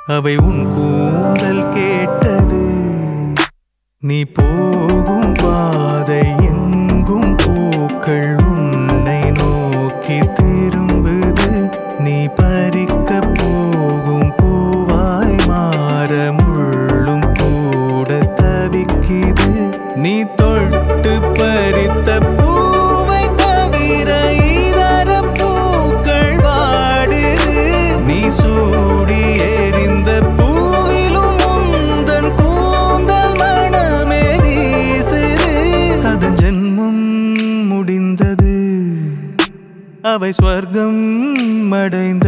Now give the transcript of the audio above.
அவை உன் கூந்தல் கேட்டது நீ போகும் பாதை எங்கும் பூக்கள் உன்னை நோக்கி திரும்புது நீ பறிக்க போகும் பூவாய் மாற முள்ளும் கூட தவிக்குது நீ தொட்டு பறித்த பூவை தவிர இதர பூக்கள் வாடுது நீ சூடி எறிந்த பூவிலும் உந்தன் கூந்தல் மனமே வீசுது அதன் ஜென்மம் முடிந்தது அவை ஸ்வர்க்கம் அடைந்தது